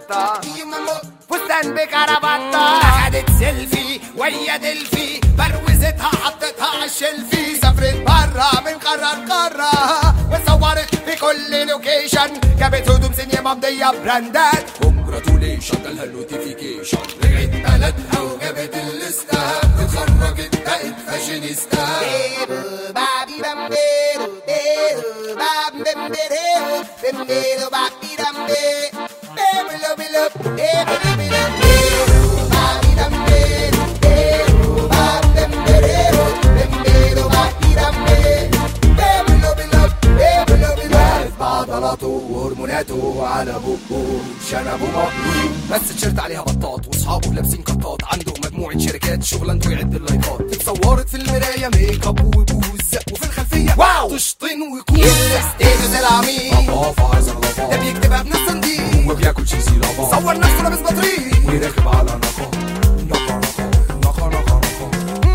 بطة فستان بكرافطة اخدت سيلفي ويا دلفي بروزتها حطتها عالشلفي سافرت برا من قارة لقارة وصورت في كل لوكيشن جابت هدوم سينيا ممضية براندات كونجراتوليشن جالها النوتيفيكيشن رجعت بلدها وجابت الليستة اتخرجت بقت فاشينيستا بابي بامبيرو ديرو بام بامبيرو بامبيرو بابي دامبي بيبلو بلو بيبلو بلو ديرو بابي دامبيرو ديرو بام بامبيرو بامبيرو بابي دامبي بيبلو بلو بيبلو بلو عارف بعضلاته وهرموناته على بقه شنبه مقلوب بس تيشيرت عليها بطاط واصحابه لابسين قطاط عنده مجموعة شركات شغلانته يعد اللايكات اتصورت في المراية ميك اب وبوز وفي الخلفية واو تشطين وكوز ستيتس العميق ده بيكتبها بنص نضيف وبياكل شيزي لافا صور نفسه لابس بطريق ويراكب على نقا نقا نقا نقا نقا نقا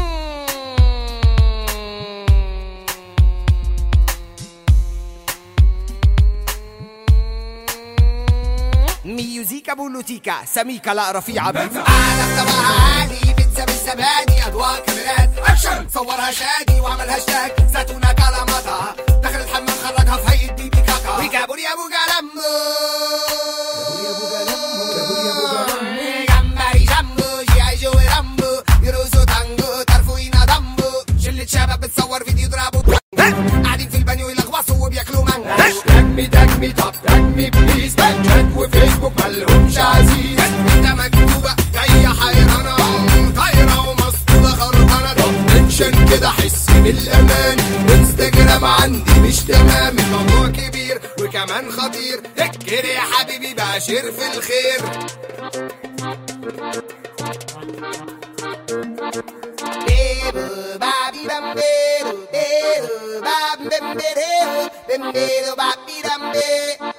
ميوزيكا بولوتيكا سميكا لا رفيعة بنفع أنا طبعها عالي بيتزا بالزبادي أضواء كاميرات أكشن صورها شادي وعمل هاشتاج زيتونة كلاماتها دخل الحمام خرجها في هيئة بيبي كاكا وجابوا لي أبو جلمبو جمبري جامبو جي اي جو رامبو يرقصوا تانجو ترفوينا دامبو شلة شباب بتصور فيديو يضربوا قاعدين في البانيو يلغوصوا وبياكلوا مانجا دمي دمي طب دمي بليز تاج وفيسبوك ملهمش عزيز انت مكتوبة جاية حيرانة طايرة ومسطولة خربانة طب تنشن كده حس بالامان انستجرام عندي مش تمام الموضوع كبير وكمان خطير اجري يا حبيبي باشر في الخير Bebo, babi bambero, bero, bam bambero, bambero, babi dambe.